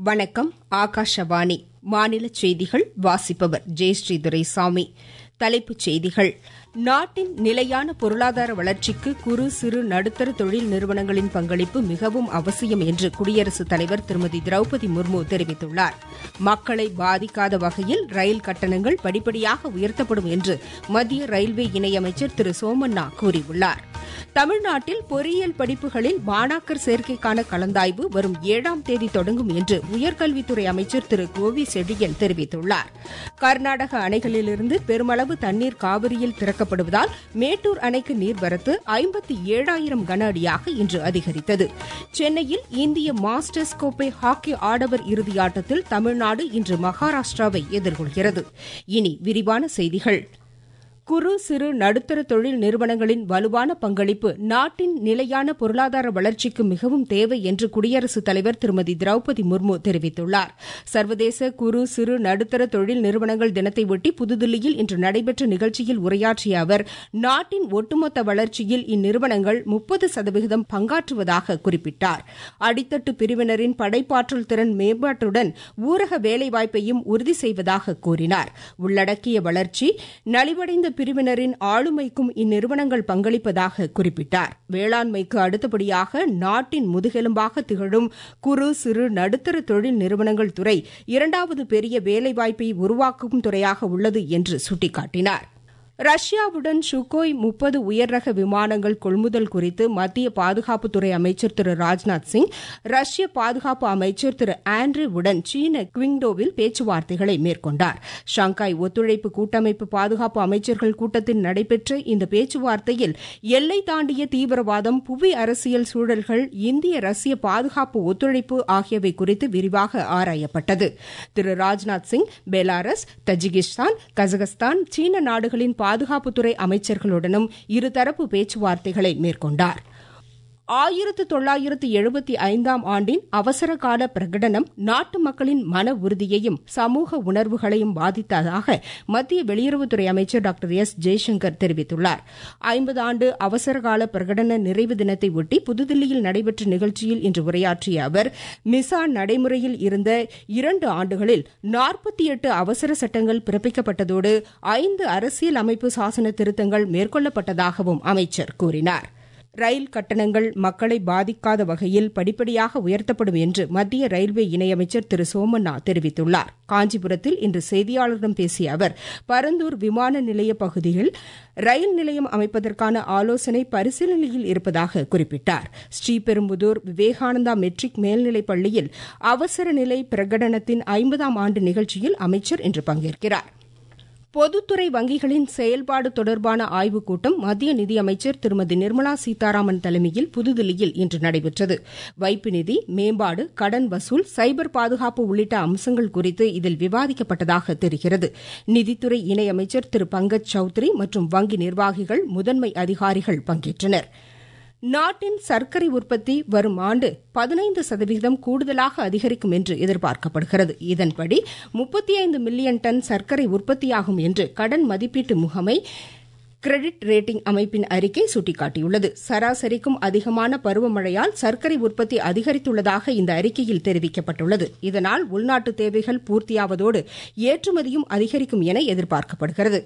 வணக்கம் ஆகாஷவாணி மாநில செய்திகள் வாசிப்பவர் ஜெயஸ்ரீ துரைசாமி தலைப்புச் செய்திகள் நாட்டின் நிலையான பொருளாதார வளர்ச்சிக்கு குறு சிறு நடுத்தர தொழில் நிறுவனங்களின் பங்களிப்பு மிகவும் அவசியம் என்று குடியரசுத் தலைவர் திருமதி திரௌபதி முர்மு தெரிவித்துள்ளார் மக்களை பாதிக்காத வகையில் ரயில் கட்டணங்கள் படிப்படியாக உயர்த்தப்படும் என்று மத்திய ரயில்வே இணையமைச்சர் திரு சோமண்ணா கூறியுள்ளார் தமிழ்நாட்டில் பொறியியல் படிப்புகளில் மாணாக்கர் சேர்க்கைக்கான கலந்தாய்வு வரும் ஏழாம் தேதி தொடங்கும் என்று உயர்கல்வித்துறை அமைச்சர் திரு கோவி செழியன் தெரிவித்துள்ளார் கர்நாடக அணைகளிலிருந்து பெருமளவு தண்ணீர் காவிரியில் திறக்கப்படுவதால் மேட்டூர் அணைக்கு நீர்வரத்து ஐம்பத்தி ஏழாயிரம் கன அடியாக இன்று அதிகரித்தது சென்னையில் இந்திய மாஸ்டர்ஸ் கோப்பை ஹாக்கி ஆடவர் இறுதியாட்டத்தில் தமிழ்நாடு இன்று மகாராஷ்டிராவை எதிர்கொள்கிறது இனி விரிவான செய்திகள் குறு சிறு நடுத்தர தொழில் நிறுவனங்களின் வலுவான பங்களிப்பு நாட்டின் நிலையான பொருளாதார வளர்ச்சிக்கு மிகவும் தேவை என்று குடியரசுத் தலைவர் திருமதி திரௌபதி முர்மு தெரிவித்துள்ளார் சர்வதேச குறு சிறு நடுத்தர தொழில் நிறுவனங்கள் தினத்தையொட்டி புதுதில்லியில் இன்று நடைபெற்ற நிகழ்ச்சியில் உரையாற்றிய அவர் நாட்டின் ஒட்டுமொத்த வளர்ச்சியில் இந்நிறுவனங்கள் முப்பது சதவிகிதம் பங்காற்றுவதாக குறிப்பிட்டார் அடித்தட்டு பிரிவினரின் படைப்பாற்றல் திறன் மேம்பாட்டுடன் ஊரக வேலைவாய்ப்பையும் உறுதி செய்வதாக கூறினார் உள்ளடக்கிய வளர்ச்சி நலிவடைந்த பிரிவினரின் ஆளுமைக்கும் இந்நிறுவனங்கள் பங்களிப்பதாக குறிப்பிட்டார் வேளாண்மைக்கு அடுத்தபடியாக நாட்டின் முதுகெலும்பாக திகழும் குறு சிறு நடுத்தர தொழில் நிறுவனங்கள் துறை இரண்டாவது பெரிய வேலைவாய்ப்பை உருவாக்கும் துறையாக உள்ளது என்று சுட்டிக்காட்டினார் ரஷ்யாவுடன் சுகோய் முப்பது உயர்ரக விமானங்கள் கொள்முதல் குறித்து மத்திய பாதுகாப்புத்துறை அமைச்சர் திரு ராஜ்நாத் சிங் ரஷ்ய பாதுகாப்பு அமைச்சர் திரு ஆண்ட்ரே உடன் சீன குவிங்டோவில் பேச்சுவார்த்தைகளை மேற்கொண்டார் ஷாங்காய் ஒத்துழைப்பு கூட்டமைப்பு பாதுகாப்பு அமைச்சர்கள் கூட்டத்தில் நடைபெற்ற இந்த பேச்சுவார்த்தையில் எல்லை தாண்டிய தீவிரவாதம் புவி அரசியல் சூழல்கள் இந்திய ரஷ்ய பாதுகாப்பு ஒத்துழைப்பு ஆகியவை குறித்து விரிவாக ஆராயப்பட்டது திரு Rajnath Singh Belarus Tajikistan Kazakhstan சீன நாடுகளின் பாதுகாப்புத்துறை அமைச்சர்களுடனும் இருதரப்பு பேச்சுவார்த்தைகளை மேற்கொண்டார் ஆயிரத்து தொள்ளாயிரத்து எழுபத்தி ஐந்தாம் ஆண்டின் அவசரகால பிரகடனம் நாட்டு மக்களின் மன உறுதியையும் சமூக உணர்வுகளையும் பாதித்ததாக மத்திய வெளியுறவுத்துறை அமைச்சர் டாக்டர் எஸ் ஜெய்சங்கர் தெரிவித்துள்ளார் ஐம்பது ஆண்டு அவசரகால பிரகடன நிறைவு தினத்தை ஒட்டி புதுதில்லியில் நடைபெற்ற நிகழ்ச்சியில் இன்று உரையாற்றிய அவர் மிசா நடைமுறையில் இருந்த இரண்டு ஆண்டுகளில் நாற்பத்தி எட்டு அவசர சட்டங்கள் பிறப்பிக்கப்பட்டதோடு ஐந்து அரசியல் அமைப்பு சாசன திருத்தங்கள் மேற்கொள்ளப்பட்டதாகவும் அமைச்சர் கூறினார் ரயில் கட்டணங்கள் மக்களை பாதிக்காத வகையில் படிப்படியாக உயர்த்தப்படும் என்று மத்திய ரயில்வே இணையமைச்சர் திரு சோமண்ணா தெரிவித்துள்ளார் காஞ்சிபுரத்தில் இன்று செய்தியாளர்களிடம் பேசிய அவர் பரந்தூர் விமான நிலைய பகுதியில் ரயில் நிலையம் அமைப்பதற்கான ஆலோசனை பரிசீலனையில் இருப்பதாக குறிப்பிட்டார் ஸ்ரீபெரும்புதூர் விவேகானந்தா மெட்ரிக் மேல்நிலைப் பள்ளியில் அவசர நிலை பிரகடனத்தின் ஐம்பதாம் ஆண்டு நிகழ்ச்சியில் அமைச்சர் இன்று பங்கேற்கிறார் பொதுத்துறை வங்கிகளின் செயல்பாடு தொடர்பான ஆய்வுக் கூட்டம் மத்திய நிதியமைச்சர் திருமதி நிர்மலா சீதாராமன் தலைமையில் புதுதில்லியில் இன்று நடைபெற்றது வைப்பு நிதி மேம்பாடு கடன் வசூல் சைபர் பாதுகாப்பு உள்ளிட்ட அம்சங்கள் குறித்து இதில் விவாதிக்கப்பட்டதாக தெரிகிறது நிதித்துறை இணையமைச்சர் திரு பங்கஜ் சௌத்ரி மற்றும் வங்கி நிர்வாகிகள் முதன்மை அதிகாரிகள் பங்கேற்றனா் நாட்டின் சர்க்கரை உற்பத்தி வரும் ஆண்டு பதினைந்து சதவிகிதம் கூடுதலாக அதிகரிக்கும் என்று எதிர்பார்க்கப்படுகிறது இதன்படி முப்பத்தி ஐந்து மில்லியன் டன் சர்க்கரை உற்பத்தியாகும் என்று கடன் மதிப்பீட்டு முகமை கிரெடிட் ரேட்டிங் அமைப்பின் அறிக்கை சுட்டிக்காட்டியுள்ளது சராசரிக்கும் அதிகமான பருவமழையால் சர்க்கரை உற்பத்தி அதிகரித்துள்ளதாக இந்த அறிக்கையில் தெரிவிக்கப்பட்டுள்ளது இதனால் உள்நாட்டு தேவைகள் பூர்த்தியாவதோடு ஏற்றுமதியும் அதிகரிக்கும் என எதிர்பார்க்கப்படுகிறது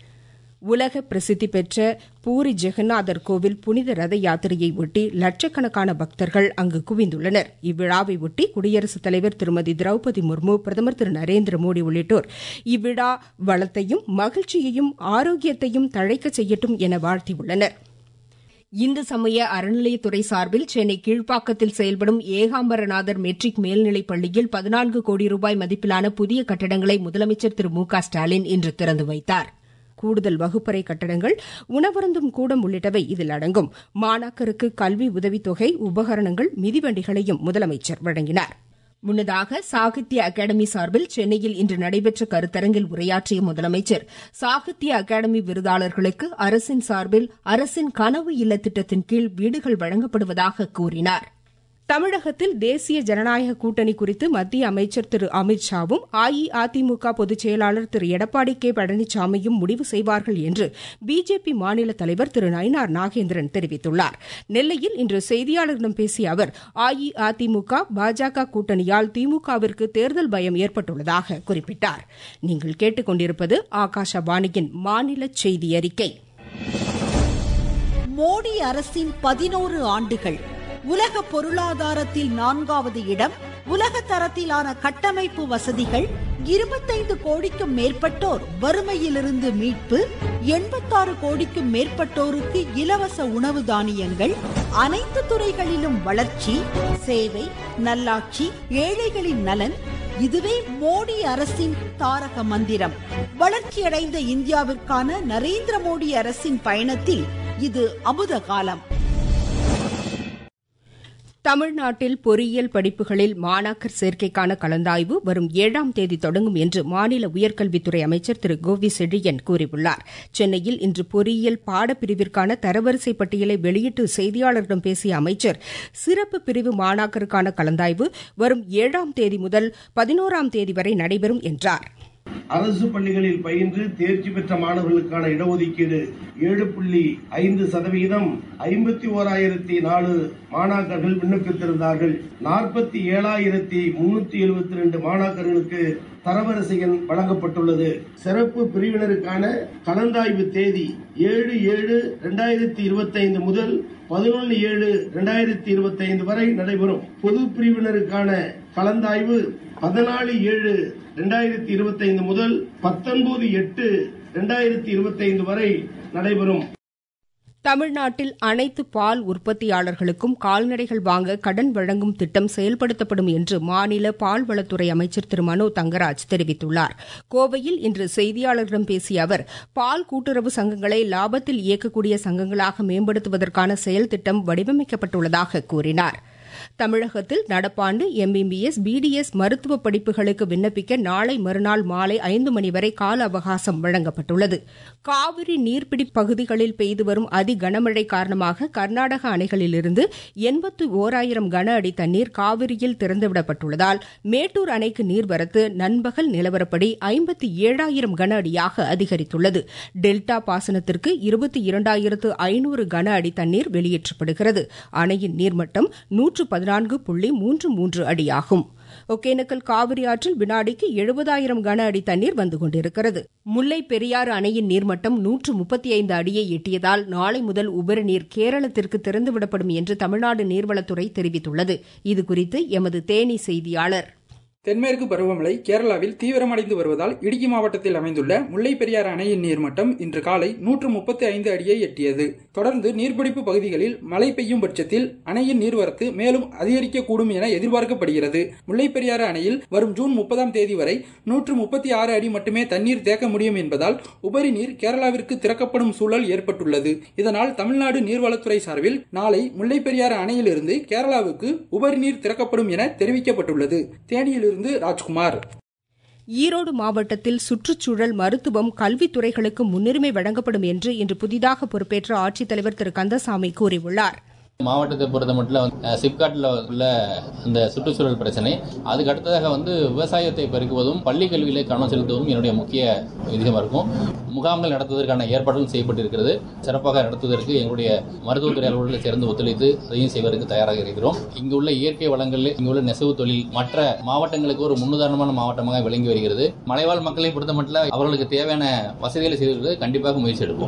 உலக பிரசித்தி பெற்ற பூரி ஜெகநாதர் கோவில் புனித ரத யாத்திரையை ஒட்டி லட்சக்கணக்கான பக்தர்கள் அங்கு குவிந்துள்ளனர் இவ்விழாவை ஒட்டி குடியரசுத் தலைவர் திருமதி திரௌபதி முர்மு பிரதமர் திரு நரேந்திர மோடி உள்ளிட்டோர் இவ்விழா வளத்தையும் மகிழ்ச்சியையும் ஆரோக்கியத்தையும் தழைக்க செய்யட்டும் என வாழ்த்தியுள்ளனா் இந்து சமய அறநிலையத்துறை சார்பில் சென்னை கீழ்ப்பாக்கத்தில் செயல்படும் ஏகாம்பரநாதர் மெட்ரிக் மேல்நிலைப் பள்ளியில் பதினான்கு கோடி ரூபாய் மதிப்பிலான புதிய கட்டடங்களை முதலமைச்சர் திரு மு க ஸ்டாலின் இன்று திறந்து வைத்தார் கூடுதல் வகுப்பறை கட்டடங்கள் உணவருந்தும் கூடம் உள்ளிட்டவை இதில் அடங்கும் மாணாக்கருக்கு கல்வி உதவித்தொகை உபகரணங்கள் மிதிவண்டிகளையும் முதலமைச்சர் வழங்கினார் முன்னதாக சாகித்ய அகாடமி சார்பில் சென்னையில் இன்று நடைபெற்ற கருத்தரங்கில் உரையாற்றிய முதலமைச்சர் சாகித்ய அகாடமி விருதாளர்களுக்கு அரசின் சார்பில் அரசின் கனவு இல்ல திட்டத்தின் கீழ் வீடுகள் வழங்கப்படுவதாக கூறினார் தமிழகத்தில் தேசிய ஜனநாயக கூட்டணி குறித்து மத்திய அமைச்சர் திரு அமித் ஷாவும் அஇஅதிமுக பொதுச் செயலாளர் திரு எடப்பாடி கே பழனிசாமியும் முடிவு செய்வார்கள் என்று பிஜேபி மாநில தலைவர் திரு நயினார் நாகேந்திரன் தெரிவித்துள்ளார் நெல்லையில் இன்று செய்தியாளர்களிடம் பேசிய அவர் அஇஅதிமுக பாஜக கூட்டணியால் திமுகவிற்கு தேர்தல் பயம் ஏற்பட்டுள்ளதாக குறிப்பிட்டார் நீங்கள் கேட்டுக்கொண்டிருப்பது ஆகாஷவாணியின் மாநில செய்தி அறிக்கை மோடி அரசின் பதினோரு ஆண்டுகள் உலக பொருளாதாரத்தில் நான்காவது இடம் உலக தரத்திலான கட்டமைப்பு வசதிகள் இருபத்தைந்து கோடிக்கும் மேற்பட்டோர் வறுமையிலிருந்து மீட்பு எண்பத்தாறு கோடிக்கும் மேற்பட்டோருக்கு இலவச உணவு தானியங்கள் அனைத்து துறைகளிலும் வளர்ச்சி சேவை நல்லாட்சி ஏழைகளின் நலன் இதுவே மோடி அரசின் தாரக மந்திரம் வளர்ச்சியடைந்த இந்தியாவிற்கான நரேந்திர மோடி அரசின் பயணத்தில் இது அமுத காலம் தமிழ்நாட்டில் பொறியியல் படிப்புகளில் மாணாக்கர் சேர்க்கைக்கான கலந்தாய்வு வரும் ஏழாம் தேதி தொடங்கும் என்று மாநில உயர்கல்வித்துறை அமைச்சர் திரு கோவி செழியன் கூறியுள்ளார் சென்னையில் இன்று பொறியியல் பாடப்பிரிவிற்கான தரவரிசை பட்டியலை வெளியிட்டு செய்தியாளர்களிடம் பேசிய அமைச்சர் சிறப்பு பிரிவு மாணாக்கருக்கான கலந்தாய்வு வரும் ஏழாம் தேதி முதல் பதினோராம் தேதி வரை நடைபெறும் என்றார் அரசு பள்ளிகளில் பயின்று தேர்ச்சி பெற்ற மாணவர்களுக்கான இடஒதுக்கீடு ஏழு புள்ளி ஐந்து சதவிகிதம் ஐம்பத்தி ஓராயிரத்தி நாலு மாணாக்கர்கள் விண்ணப்பித்திருந்தார்கள் நாற்பத்தி ஏழாயிரத்தி முன்னூத்தி எழுபத்தி ரெண்டு மாணாக்கர்களுக்கு தரவரிசை எண் வழங்கப்பட்டுள்ளது சிறப்பு பிரிவினருக்கான கலந்தாய்வு தேதி ஏழு ஏழு இரண்டாயிரத்தி இருபத்தி ஐந்து முதல் பதினொன்று ஏழு இரண்டாயிரத்தி இருபத்தி ஐந்து வரை நடைபெறும் பொது பிரிவினருக்கான கலந்தாய்வு பதினாலு ஏழு இரண்டாயிரத்தி இருபத்தி ஐந்து முதல் பத்தொன்பது எட்டு இரண்டாயிரத்தி இருபத்தி ஐந்து வரை நடைபெறும் தமிழ்நாட்டில் அனைத்து பால் உற்பத்தியாளர்களுக்கும் கால்நடைகள் வாங்க கடன் வழங்கும் திட்டம் செயல்படுத்தப்படும் என்று மாநில பால்வளத்துறை அமைச்சர் திரு மனோ தங்கராஜ் தெரிவித்துள்ளார் கோவையில் இன்று செய்தியாளர்களிடம் பேசிய அவர் பால் கூட்டுறவு சங்கங்களை லாபத்தில் இயக்கக்கூடிய சங்கங்களாக மேம்படுத்துவதற்கான செயல் திட்டம் வடிவமைக்கப்பட்டுள்ளதாக கூறினாா் தமிழகத்தில் நடப்பாண்டு எம்பிபிஎஸ் பிடிஎஸ் மருத்துவ படிப்புகளுக்கு விண்ணப்பிக்க நாளை மறுநாள் மாலை ஐந்து மணி வரை கால அவகாசம் வழங்கப்பட்டுள்ளது காவிரி நீர்பிடி பகுதிகளில் பெய்து வரும் அதி கனமழை காரணமாக கர்நாடக அணைகளிலிருந்து எண்பத்து ஓராயிரம் கன அடி தண்ணீர் காவிரியில் திறந்துவிடப்பட்டுள்ளதால் மேட்டூர் அணைக்கு நீர்வரத்து நண்பகல் நிலவரப்படி ஐம்பத்தி ஏழாயிரம் கன அடியாக அதிகரித்துள்ளது டெல்டா பாசனத்திற்கு இருபத்தி இரண்டாயிரத்து ஐநூறு கன அடி தண்ணீர் வெளியேற்றப்படுகிறது அணையின் நீர்மட்டம் நூற்று பதினான்கு புள்ளி மூன்று மூன்று அடியாகும் ஒகேனக்கல் காவிரி ஆற்றில் வினாடிக்கு எழுபதாயிரம் கன அடி தண்ணீர் வந்து கொண்டிருக்கிறது முல்லை பெரியாறு அணையின் நீர்மட்டம் நூற்று முப்பத்தி ஐந்து அடியை எட்டியதால் நாளை முதல் உபரி நீர் கேரளத்திற்கு திறந்துவிடப்படும் என்று தமிழ்நாடு நீர்வளத்துறை தெரிவித்துள்ளது இதுகுறித்து எமது தேனி செய்தியாளர் தென்மேற்கு பருவமழை கேரளாவில் தீவிரமடைந்து வருவதால் இடுக்கி மாவட்டத்தில் அமைந்துள்ள முல்லை பெரியாறு அணையின் நீர்மட்டம் இன்று காலை நூற்று முப்பத்தி ஐந்து அடியை எட்டியது தொடர்ந்து நீர்பிடிப்பு பகுதிகளில் மழை பெய்யும் பட்சத்தில் அணையின் நீர்வரத்து மேலும் அதிகரிக்கக்கூடும் என எதிர்பார்க்கப்படுகிறது முல்லை பெரியாறு அணையில் வரும் ஜூன் முப்பதாம் தேதி வரை நூற்று முப்பத்தி ஆறு அடி மட்டுமே தண்ணீர் தேக்க முடியும் என்பதால் உபரி நீர் கேரளாவிற்கு திறக்கப்படும் சூழல் ஏற்பட்டுள்ளது இதனால் தமிழ்நாடு நீர்வளத்துறை சார்பில் நாளை முல்லை பெரியாறு அணையிலிருந்து கேரளாவுக்கு உபரி நீர் திறக்கப்படும் என தெரிவிக்கப்பட்டுள்ளது தேனியில் இருந்து ராஜ்குமார் ஈரோடு மாவட்டத்தில் சுற்றுச்சூழல் மருத்துவம் கல்வித்துறைகளுக்கு முன்னுரிமை வழங்கப்படும் என்று இன்று புதிதாக பொறுப்பேற்ற ஆட்சித்தலைவர் திரு கந்தசாமி கூறியுள்ளார் மாவட்டத்தை பொறுத்த மட்டும் சிப்காட்டில் உள்ள இந்த சுற்றுச்சூழல் பிரச்சனை அதுக்கு அடுத்ததாக வந்து விவசாயத்தை பெருக்குவதும் பள்ளி கல்வியிலே கவனம் செலுத்துவதும் என்னுடைய முக்கிய விதிகமாக இருக்கும் முகாம்கள் நடத்துவதற்கான ஏற்பாடுகள் செய்யப்பட்டிருக்கிறது சிறப்பாக நடத்துவதற்கு எங்களுடைய மருத்துவத்துறை அலுவலர்கள் சேர்ந்து ஒத்துழைத்து அதையும் செய்வதற்கு தயாராக இருக்கிறோம் இங்கு உள்ள இயற்கை வளங்களில் இங்குள்ள நெசவு தொழில் மற்ற மாவட்டங்களுக்கு ஒரு முன்னுதாரணமான மாவட்டமாக விளங்கி வருகிறது மலைவாழ் மக்களை பொறுத்த மட்டும் அவர்களுக்கு தேவையான வசதிகளை செய்து கண்டிப்பாக முயற்சி எடுப்போம்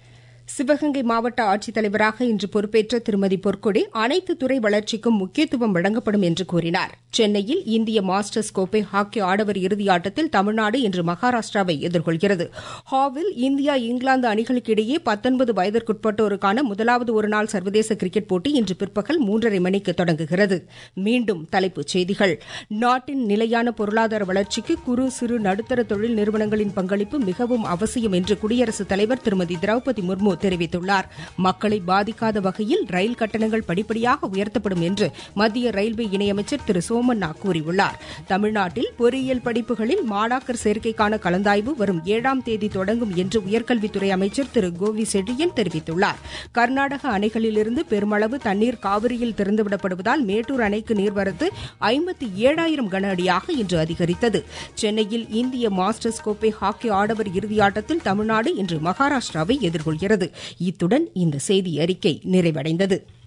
சிவகங்கை மாவட்ட ஆட்சித்தலைவராக இன்று பொறுப்பேற்ற திருமதி பொற்கொடி அனைத்து துறை வளர்ச்சிக்கும் முக்கியத்துவம் வழங்கப்படும் என்று கூறினார் சென்னையில் இந்திய மாஸ்டர்ஸ் கோப்பை ஹாக்கி ஆடவர் இறுதியாட்டத்தில் தமிழ்நாடு இன்று மகாராஷ்டிராவை எதிர்கொள்கிறது ஹாவில் இந்தியா இங்கிலாந்து அணிகளுக்கு இடையே பத்தொன்பது வயதிற்குட்பட்டோருக்கான முதலாவது ஒருநாள் சர்வதேச கிரிக்கெட் போட்டி இன்று பிற்பகல் மூன்றரை மணிக்கு தொடங்குகிறது மீண்டும் தலைப்புச் செய்திகள் நாட்டின் நிலையான பொருளாதார வளர்ச்சிக்கு குறு சிறு நடுத்தர தொழில் நிறுவனங்களின் பங்களிப்பு மிகவும் அவசியம் என்று குடியரசுத் தலைவர் திருமதி திரௌபதி முர்மு தெரிவித்துள்ளார் மக்களை பாதிக்காத வகையில் ரயில் கட்டணங்கள் படிப்படியாக உயர்த்தப்படும் என்று மத்திய ரயில்வே இணையமைச்சர் திரு சோமண்ணா கூறியுள்ளார் தமிழ்நாட்டில் பொறியியல் படிப்புகளில் மாணாக்கர் சேர்க்கைக்கான கலந்தாய்வு வரும் ஏழாம் தேதி தொடங்கும் என்று உயர்கல்வித்துறை அமைச்சர் திரு கோவி செழியன் தெரிவித்துள்ளார் கர்நாடக அணைகளிலிருந்து பெருமளவு தண்ணீர் காவிரியில் திறந்துவிடப்படுவதால் மேட்டூர் அணைக்கு நீர்வரத்து ஐம்பத்தி ஏழாயிரம் கன அடியாக இன்று அதிகரித்தது சென்னையில் இந்திய மாஸ்டர்ஸ் கோப்பை ஹாக்கி ஆடவர் இறுதியாட்டத்தில் தமிழ்நாடு இன்று மகாராஷ்டிராவை எதிர்கொள்கிறது இத்துடன் இந்த செய்தி அறிக்கை நிறைவடைந்தது